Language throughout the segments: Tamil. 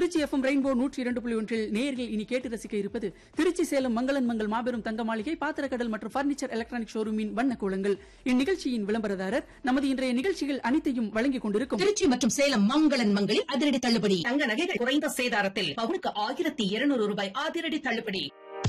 திருச்சி எஃப்எம் ரெயின்போ நூற்றி இரண்டு புள்ளி ஒன்றில் நேயர்கள் இனி கேட்டு ரசிக்க இருப்பது திருச்சி சேலம் மங்களன் மங்கள் மாபெரும் தங்க மாளிகை பாத்திரக்கடல் மற்றும் பர்னிச்சர் எலக்ட்ரானிக் ஷோரூமின் வண்ண கோலங்கள் இந்நிகழ்ச்சியின் விளம்பரதாரர் நமது இன்றைய நிகழ்ச்சிகள் அனைத்தையும் வழங்கிக் கொண்டிருக்கும் திருச்சி மற்றும் சேலம் மங்களன் மங்களில் அதிரடி தள்ளுபடி தங்க நகைகள் குறைந்த சேதாரத்தில் பவுனுக்கு ஆயிரத்தி இருநூறு ரூபாய் அதிரடி தள்ளுபடி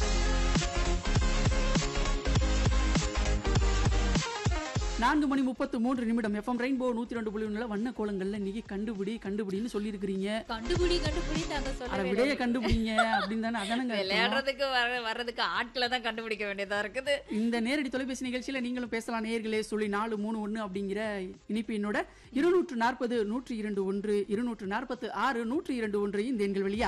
நான்கு மணி முப்பத்து மூன்று நிமிடம் எஃப்எம் ரெயின்போ நூத்தி ரெண்டு புள்ளி ஒண்ணுல வண்ண கோலங்கள்ல இன்னைக்கு கண்டுபிடி கண்டுபிடின்னு சொல்லியிருக்கிறீங்க கண்டுபிடி கண்டுபிடி நாங்க அட சொல்ல விடைய கண்டுபிடிங்க அப்படின்னு தானே அதானங்க அர்த்தம். விளையாடுறதுக்கு வர வர்றதுக்கு ஆட்களை தான் கண்டுபிடிக்க வேண்டியதா இருக்குது இந்த நேரடி தொலைபேசி நிகழ்ச்சியில நீங்களும் பேசலாம் நேயர்களே சொல்லி நாலு மூணு ஒன்னு அப்படிங்கிற இனிப்பு என்னோட இருநூற்று நாற்பது நூற்றி இரண்டு ஒன்று இருநூற்று நாற்பத்து ஆறு நூற்றி இரண்டு ஒன்று இந்த எண்கள் வழியா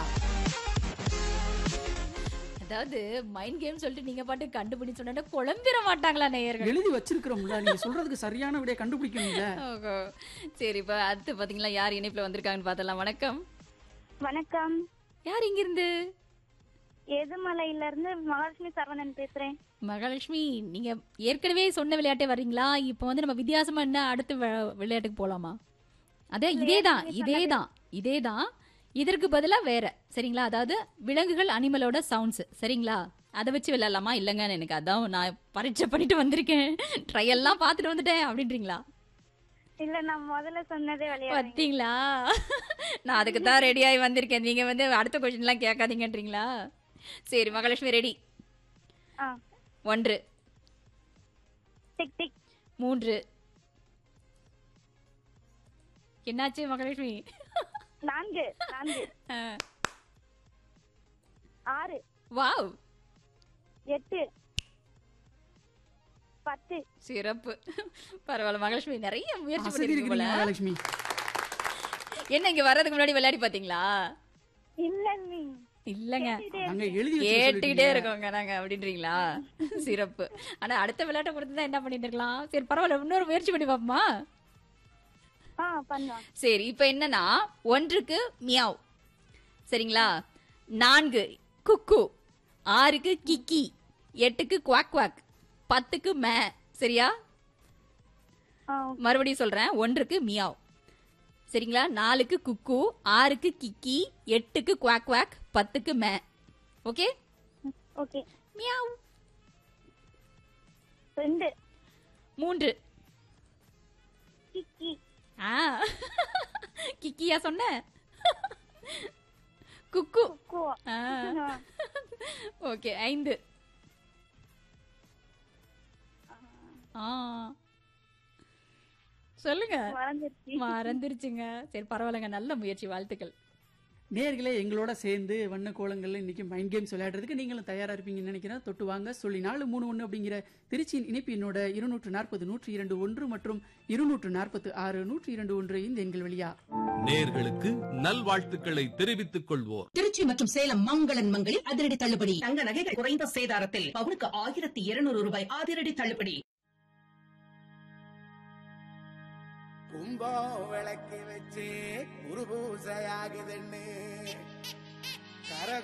அதாவது மைண்ட் கேம் சொல்லிட்டு நீங்க பாட்டு கண்டுபிடி சொன்னா குழம்பிட மாட்டாங்களா நேயர்கள் எழுதி வச்சிருக்கிறோம்ல நீங்க சொல்றதுக்கு சரியான விடைய கண்டுபிடிக்கணும்ல ஓஹோ. சரி இப்ப அடுத்து பாத்தீங்களா யார் இணைப்புல வந்திருக்காங்கன்னு பார்த்தலாம் வணக்கம் வணக்கம் யார் இங்க இருந்து எதுமலையில இருந்து மகாலட்சுமி சரவணன் பேசுறேன் மகாலட்சுமி நீங்க ஏற்கனவே சொன்ன விளையாட்டே வர்றீங்களா இப்போ வந்து நம்ம வித்தியாசமா என்ன அடுத்த வி- விளையாட்டுக்கு போலாமா அதே இதேதான் இதேதான் இதேதான் இதற்கு பதிலா வேற சரிங்களா அதாவது விலங்குகள் அனிமலோட சவுண்ட்ஸ் சரிங்களா அதை வச்சு விளையாடலாமா இல்லைங்க எனக்கு அதான் நான் பரீட்சை பண்ணிட்டு வந்திருக்கேன் ட்ரையெல்லாம் பார்த்துட்டு வந்துட்டேன் அப்படின்றீங்களா இல்ல நான் முதல்ல சொன்னதே விளையாடுறேன் பார்த்தீங்களா நான் அதுக்கு தான் ரெடியாகி வந்திருக்கேன் நீங்க வந்து அடுத்த கொஸ்டின்லாம் கேட்காதீங்கன்றீங்களா சரி மகாலட்சுமி ரெடி ஆ ஒன்று டிக் டிக் மூன்று என்னாச்சு மகாலட்சுமி நான்கு நான்கு ஆ. ஆறு வாவ் எட்டு பத்து சிறப்பு பரவாயில்ல மகாலட்சுமி நிறைய முயற்சி அசதி பண்ணிருக்கீங்க போல இருக்கிறீங்க மகாலட்சுமி என்ன இங்க வர்றதுக்கு முன்னாடி விளையாடி பாத்தீங்களா இல்ல நீ இல்லங்க நாங்க எழுதி வச்சு கேட்டுக்கிட்டே சொல்லிட்டீங்க. இருக்கோங்க நாங்க அப்படின்றீங்களா சிறப்பு ஆனா அடுத்த விளையாட்டை கொடுத்து தான் என்ன பண்ணிட்டு இருக்கலாம் சரி பரவாயில்ல இன்னொரு முயற்சி பண்ணி பாப்போமா ஆ பண்ணுவான் சரி இப்போ என்னன்னா ஒன்றுக்கு மியாவ் சரிங்களா நான்கு குக்கு ஆறுக்கு கிக்கி எட்டுக்கு குவாக் குவாக் பத்துக்கு மே சரியா ஆ மறுபடியும் சொல்றேன் ஒன்றுக்கு மியாவ் சரிங்களா நாலுக்கு குக்கு ஆறுக்கு கிக்கி எட்டுக்கு குவாக் குவாக் பத்துக்கு மே ஓகே ஓகே மியாவ் ரெண்டு மூன்று கிக்கி ஆ கிக்கியா சொன்ன குக்கு கோ ஆ ஓகே ஐந்து ஆ சொல்லுங்க மறந்துருச்சு மறந்துருச்சுங்க சரி பரவாயில்லைங்க நல்ல முயற்சி வாழ்த்துக்கள் நேயர்களே எங்களோட சேர்ந்து வண்ண கோலங்கள்ல இன்னைக்கு மைண்ட் கேம்ஸ் விளையாடுறதுக்கு நீங்களும் தயாரா இருப்பீங்கன்னு நினைக்கிறேன் தொட்டு வாங்க சொல்லி நாலு மூணு ஒன்று அப்படிங்கிற திருச்சியின் இணைப்பு என்னோட இருநூற்று நாற்பது நூற்றி இரண்டு ஒன்று மற்றும் இருநூற்று நாற்பத்து ஆறு நூற்றி இரண்டு ஒன்று இந்த எண்கள் வழியா நேர்களுக்கு நல்வாழ்த்துக்களை தெரிவித்துக் கொள்வோர் திருச்சி மற்றும் சேலம் மங்களன் மங்களில் அதிரடி தள்ளுபடி தங்க நகைகள் குறைந்த சேதாரத்தில் பவுனுக்கு ஆயிரத்தி இருநூறு ரூபாய் அதிரடி தள்ளுபடி கும்பம் விளக்கி வச்சு குரு பூசையாகுதுன்னு கரக